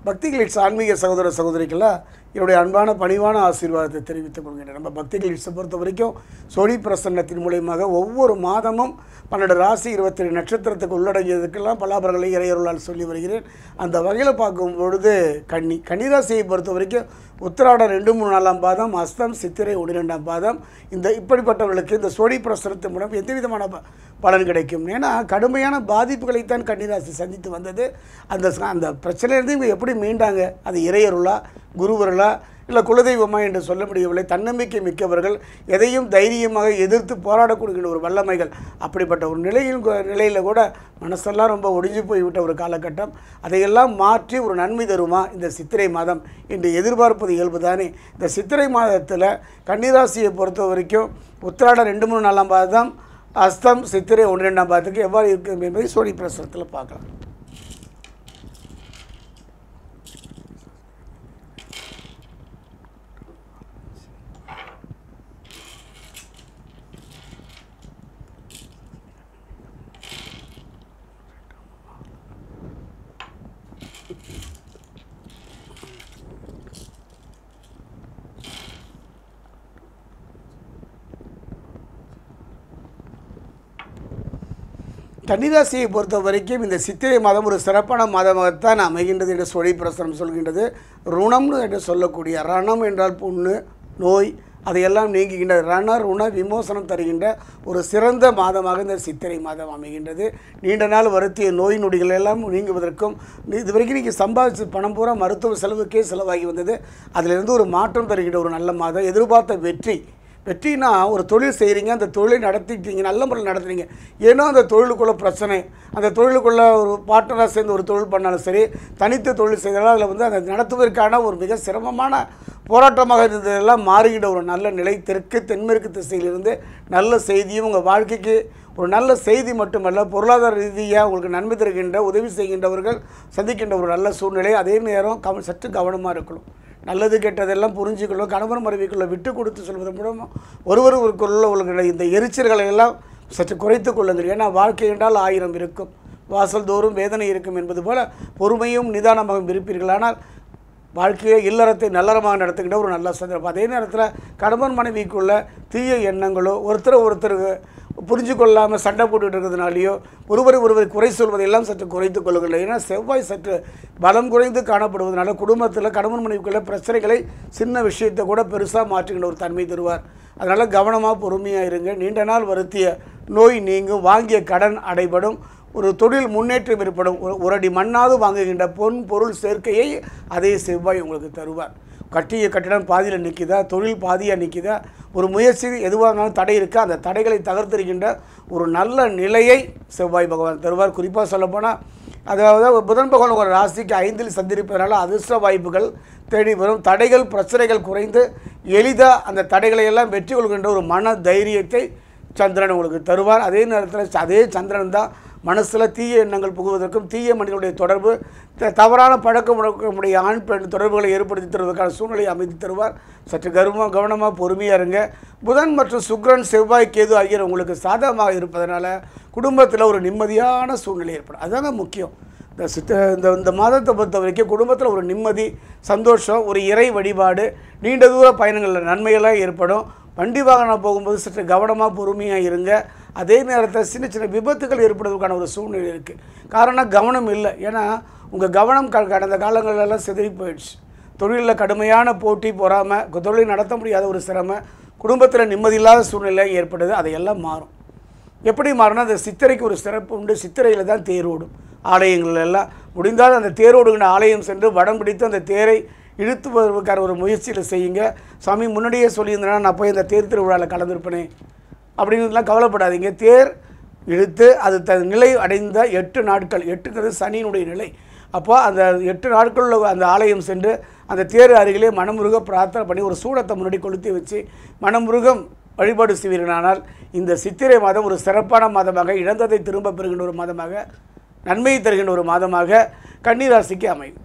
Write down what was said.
பக்தி கிளிட்ஸ் ஆன்மீக சகோதர சகோதரிக்கெல்லாம் என்னுடைய அன்பான பணிவான ஆசீர்வாதத்தை தெரிவித்துக் கொள்கிறேன் நம்ம பக்தி கிளிட்ஸை பொறுத்த வரைக்கும் சோழி பிரசன்னத்தின் மூலியமாக ஒவ்வொரு மாதமும் பன்னெண்டு ராசி இருபத்தேழு நட்சத்திரத்துக்கு உள்ளடங்கியதுக்கெல்லாம் பலாபரங்களை இறையருளால் சொல்லி வருகிறேன் அந்த வகையில் பார்க்கும் பொழுது கன்னி கன்னிராசியை பொறுத்த வரைக்கும் உத்திராடம் ரெண்டு மூணு நாலாம் பாதம் அஸ்தம் சித்திரை ஒன்று ரெண்டாம் பாதம் இந்த இப்படிப்பட்டவர்களுக்கு இந்த சோழி பிரசனத்தின் மூலம் எந்த விதமான ப- பலன் கிடைக்கும் ஏன்னா கடுமையான பாதிப்புகளைத்தான் கன்னிராசி சந்தித்து வந்தது அந்த ச- அந்த பிரச்சனையிலிருந்து இவங்க எப்படி மீண்டாங்க அது இறையருளா குருவருளா இல்லை குலதெய்வமா என்று சொல்ல முடியவில்லை தன்னம்பிக்கை மிக்கவர்கள் எதையும் தைரியமாக எதிர்த்து போராடக்கூடிய ஒரு வல்லமைகள் அப்படிப்பட்ட ஒரு நிலையில் கு- நிலையில் கூட மனசெல்லாம் ரொம்ப ஒடிஞ்சு போய்விட்ட ஒரு காலகட்டம் அதையெல்லாம் மாற்றி ஒரு நன்மை தருமா இந்த சித்திரை மாதம் என்று எதிர்பார்ப்பது இயல்பு தானே இந்த சித்திரை மாதத்தில் கன்னிராசியை பொறுத்த வரைக்கும் உத்திராடம் ரெண்டு மூணு நாலாம் பாதம் அஸ்தம் சித்திரை ஒன்று ரெண்டாம் பாதத்துக்கு எவ்வாறு இருக்கும் என்பதை சோழி பிரசுரத்தில் பார்க்கலாம் கன்னிராசியை பொறுத்த வரைக்கும் இந்த சித்திரை மாதம் ஒரு சிறப்பான மாதமாகத்தான் அமைகின்றது என்று சொல்லி பிரசனம் சொல்கின்றது ருணம்னு என்று சொல்லக்கூடிய ரணம் என்றால் புண்ணு நோய் அதையெல்லாம் நீங்குகின்ற ரண ருண விமோசனம் தருகின்ற ஒரு சிறந்த மாதமாக இந்த சித்திரை மாதம் அமைகின்றது நீண்ட நாள் வருத்திய நோய் நொடிகள் எல்லாம் நீங்குவதற்கும் நீ- இதுவரைக்கும் நீங்கள் சம்பாதிச்ச பணம் பூரா மருத்துவ செலவுக்கே செலவாகி வந்தது அதிலிருந்து ஒரு மாற்றம் தருகின்ற ஒரு நல்ல மாதம் எதிர்பார்த்த வெற்றி வெற்றினா ஒரு தொழில் செய்கிறீங்க அந்த தொழிலை நடத்திட்டீங்க நல்ல முறையில் நடத்துறீங்க ஏனோ அந்த தொழிலுக்குள்ள பிரச்சனை அந்த தொழிலுக்குள்ள ஒரு பார்ட்னராக சேர்ந்து ஒரு தொழில் பண்ணாலும் சரி தனித்து தொழில் செய்தாலும் அதில் வந்து அதை நடத்துவதற்கான ஒரு மிக சிரமமான போராட்டமாக இருந்ததெல்லாம் மாறுகின்ற ஒரு நல்ல நிலை தெற்கு தென்மேற்கு திசையிலிருந்து நல்ல செய்தியும் உங்கள் வாழ்க்கைக்கு ஒரு நல்ல செய்தி மட்டுமல்ல பொருளாதார ரீதியாக உங்களுக்கு நன்மை தருகின்ற உதவி செய்கின்றவர்கள் சந்திக்கின்ற ஒரு நல்ல சூழ்நிலை அதே நேரம் கவ சற்று கவனமாக இருக்கணும் நல்லது கெட்டதெல்லாம் புரிஞ்சுக்கணும் கணவன் மனைவிக்குள்ள விட்டு கொடுத்து சொல்வதன் மூலம் ஒருவருக்குள்ள உள்ள இந்த எரிச்சல்களை எல்லாம் சற்று குறைத்து கொள்ளுங்கள் ஏன்னா வாழ்க்கை என்றால் ஆயிரம் இருக்கும் வாசல் தோறும் வேதனை இருக்கும் என்பது போல பொறுமையும் நிதானமாகவும் இருப்பீர்கள் ஆனால் வாழ்க்கையை இல்லறத்தை நல்லறமாக நடத்துகின்ற ஒரு நல்ல சந்தர்ப்பம் அதே நேரத்தில் கணவன் மனைவிக்குள்ள தீய எண்ணங்களோ ஒருத்தர் ஒருத்தருக்கு புரிஞ்சு கொள்ளாமல் சண்டை போட்டுட்டு இருக்கிறதுனாலையோ ஒருவரை ஒருவர் குறை சொல்வதையெல்லாம் சற்று குறைத்து கொள்ளுங்கள் ஏன்னா செவ்வாய் சற்று பலம் குறைந்து காணப்படுவதனால குடும்பத்தில் கணவன் மனைவிக்குள்ள பிரச்சனைகளை சின்ன விஷயத்தை கூட பெருசாக மாற்றுகின்ற ஒரு தன்மை தருவார் அதனால் கவனமாக பொறுமையாக இருங்க நீண்ட நாள் வருத்திய நோய் நீங்கும் வாங்கிய கடன் அடைபடும் ஒரு தொழில் முன்னேற்றம் ஏற்படும் ஒரு- ஒரு அடி மண்ணாவது வாங்குகின்ற பொன் பொருள் சேர்க்கையை அதே செவ்வாய் உங்களுக்கு தருவார் கட்டிய கட்டிடம் பாதியில் நிற்கிதா தொழில் பாதியாக நிற்கிதா ஒரு முயற்சி எதுவாக இருந்தாலும் தடை இருக்கா அந்த தடைகளை தகர்த்தெறிகின்ற ஒரு நல்ல நிலையை செவ்வாய் பகவான் தருவார் குறிப்பாக சொல்லப்போனால் அதாவது புதன் பகவான் ஒரு ராசிக்கு ஐந்தில் சந்திருப்பதனால அதிர்ஷ்ட வாய்ப்புகள் தேடி வரும் தடைகள் பிரச்சனைகள் குறைந்து எளிதாக அந்த தடைகளை எல்லாம் வெற்றி கொள்கின்ற ஒரு மன தைரியத்தை சந்திரன் உங்களுக்கு தருவார் அதே நேரத்தில் அதே சந்திரன் தான் மனசில் தீய எண்ணங்கள் புகுவதற்கும் தீய மனிதனுடைய தொடர்பு த- தவறான பழக்கம் வழக்கமுடைய ஆண் பெண் தொடர்புகளை ஏற்படுத்தி தருவதற்கான சூழ்நிலையை அமைத்து தருவார் சற்று கருமாக கவனமாக பொறுமையாக இருங்க புதன் மற்றும் சுக்கிரன் செவ்வாய் கேது ஆகியோர் உங்களுக்கு சாதகமாக இருப்பதனால குடும்பத்தில் ஒரு நிம்மதியான சூழ்நிலை ஏற்படும் அதுதாங்க முக்கியம் இந்த சித்த இந்த இந்த மாதத்தை பொறுத்த வரைக்கும் குடும்பத்தில் ஒரு நிம்மதி சந்தோஷம் ஒரு இறை வழிபாடு நீண்ட தூர பயணங்களில் நன்மைகளாக ஏற்படும் வண்டி வாகனம் போகும்போது சற்று கவனமாக பொறுமையாக இருங்க அதே நேரத்தில் சின்ன சின்ன விபத்துகள் ஏற்படுவதற்கான ஒரு சூழ்நிலை இருக்குது காரணம் கவனம் இல்லை ஏன்னா உங்கள் கவனம் க கடந்த காலங்களெல்லாம் சிதறி போயிடுச்சு தொழிலில் கடுமையான போட்டி பொறாமல் தொழில் நடத்த முடியாத ஒரு சிரமம் குடும்பத்தில் நிம்மதியில்லாத சூழ்நிலை ஏற்படுது அதையெல்லாம் மாறும் எப்படி மாறினா அந்த சித்திரைக்கு ஒரு சிறப்பு உண்டு சித்திரையில் தான் தேர் ஓடும் ஆலயங்கள் எல்லாம் முடிந்தால் அந்த தேரோடுகின்ற ஆலயம் சென்று வடம் பிடித்து அந்த தேரை இழுத்து வருவதற்கான ஒரு முயற்சியில் செய்யுங்க சாமி முன்னாடியே சொல்லியிருந்தேன்னா நான் போய் அந்த தேர் திருவிழாவில் கலந்துருப்பேனே அப்படிங்கிறதுலாம் கவலைப்படாதீங்க தேர் இழுத்து அது த நிலை அடைந்த எட்டு நாட்கள் எட்டுங்கிறது சனியினுடைய நிலை அப்போ அந்த எட்டு நாட்களில் அந்த ஆலயம் சென்று அந்த தேர் அருகிலே மனமுருக பிரார்த்தனை பண்ணி ஒரு சூடத்தை முன்னாடி கொளுத்தி வச்சு மனமுருகம் வழிபாடு செய்வீர்களானால் இந்த சித்திரை மாதம் ஒரு சிறப்பான மாதமாக இழந்ததை திரும்ப பெறுகின்ற ஒரு மாதமாக நன்மையை தருகின்ற ஒரு மாதமாக கன்னிராசிக்கு அமையும்